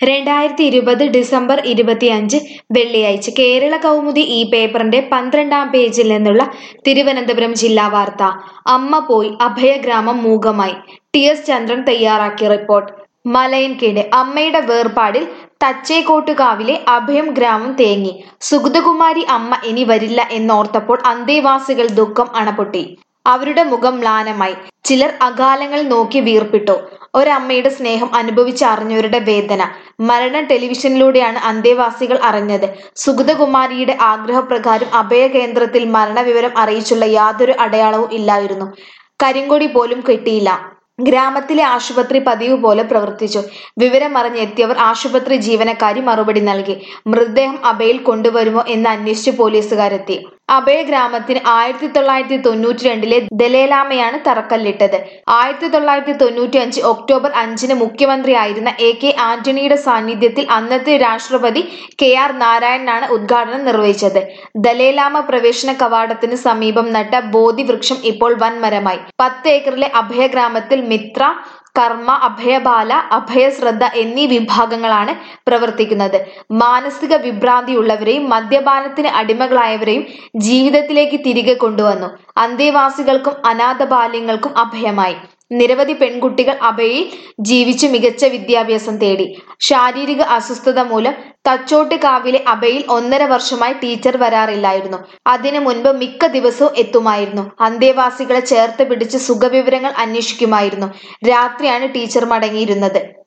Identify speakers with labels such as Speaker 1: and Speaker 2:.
Speaker 1: രണ്ടായിരത്തി ഇരുപത് ഡിസംബർ ഇരുപത്തിയഞ്ച് വെള്ളിയാഴ്ച കേരള കൗമുദി ഈ പേപ്പറിന്റെ പന്ത്രണ്ടാം പേജിൽ നിന്നുള്ള തിരുവനന്തപുരം ജില്ലാ വാർത്ത അമ്മ പോയി അഭയഗ്രാമം മൂകമായി ടി എസ് ചന്ദ്രൻ തയ്യാറാക്കിയ റിപ്പോർട്ട് മലയൻകീട് അമ്മയുടെ വേർപാടിൽ തച്ചേക്കോട്ടുകാവിലെ അഭയം ഗ്രാമം തേങ്ങി സുഗതകുമാരി അമ്മ ഇനി വരില്ല എന്നോർത്തപ്പോൾ അന്തേവാസികൾ ദുഃഖം അണപൊട്ടി അവരുടെ മുഖം മ്ലാനമായി ചിലർ അകാലങ്ങൾ നോക്കി വീർപ്പിട്ടു ഒരമ്മയുടെ സ്നേഹം അനുഭവിച്ചറിഞ്ഞവരുടെ വേദന മരണം ടെലിവിഷനിലൂടെയാണ് അന്തേവാസികൾ അറിഞ്ഞത് സുഗതകുമാരിയുടെ ആഗ്രഹപ്രകാരം അഭയകേന്ദ്രത്തിൽ മരണവിവരം അറിയിച്ചുള്ള യാതൊരു അടയാളവും ഇല്ലായിരുന്നു കരിങ്കൊടി പോലും കിട്ടിയില്ല ഗ്രാമത്തിലെ ആശുപത്രി പതിവ് പോലെ പ്രവർത്തിച്ചു വിവരമറിഞ്ഞെത്തിയവർ ആശുപത്രി ജീവനക്കാരി മറുപടി നൽകി മൃതദേഹം അഭയിൽ കൊണ്ടുവരുമോ എന്ന് അന്വേഷിച്ച് പോലീസുകാരെത്തി അഭയ ഗ്രാമത്തിന് ആയിരത്തി തൊള്ളായിരത്തി തൊണ്ണൂറ്റി രണ്ടിലെ ദലേലാമയാണ് തറക്കല്ലിട്ടത് ആയിരത്തി തൊള്ളായിരത്തി തൊണ്ണൂറ്റി അഞ്ച് ഒക്ടോബർ അഞ്ചിന് മുഖ്യമന്ത്രിയായിരുന്ന എ കെ ആന്റണിയുടെ സാന്നിധ്യത്തിൽ അന്നത്തെ രാഷ്ട്രപതി കെ ആർ നാരായണനാണ് ഉദ്ഘാടനം നിർവഹിച്ചത് ദലേലാമ പ്രവേശന കവാടത്തിന് സമീപം നട്ട ബോധി വൃക്ഷം ഇപ്പോൾ വൻമരമായി പത്ത് ഏക്കറിലെ അഭയഗ്രാമത്തിൽ മിത്ര കർമ്മ അഭയബാല അഭയശ്രദ്ധ എന്നീ വിഭാഗങ്ങളാണ് പ്രവർത്തിക്കുന്നത് മാനസിക വിഭ്രാന്തിയുള്ളവരെയും മദ്യപാനത്തിന് അടിമകളായവരെയും ജീവിതത്തിലേക്ക് തിരികെ കൊണ്ടുവന്നു അന്തേവാസികൾക്കും അനാഥ ബാല്യങ്ങൾക്കും അഭയമായി നിരവധി പെൺകുട്ടികൾ അഭയിൽ ജീവിച്ച് മികച്ച വിദ്യാഭ്യാസം തേടി ശാരീരിക അസ്വസ്ഥത മൂലം തച്ചോട്ടുകാവിലെ അഭയിൽ ഒന്നര വർഷമായി ടീച്ചർ വരാറില്ലായിരുന്നു അതിനു മുൻപ് മിക്ക ദിവസവും എത്തുമായിരുന്നു അന്തേവാസികളെ ചേർത്ത് പിടിച്ച് സുഖവിവരങ്ങൾ അന്വേഷിക്കുമായിരുന്നു രാത്രിയാണ് ടീച്ചർ മടങ്ങിയിരുന്നത്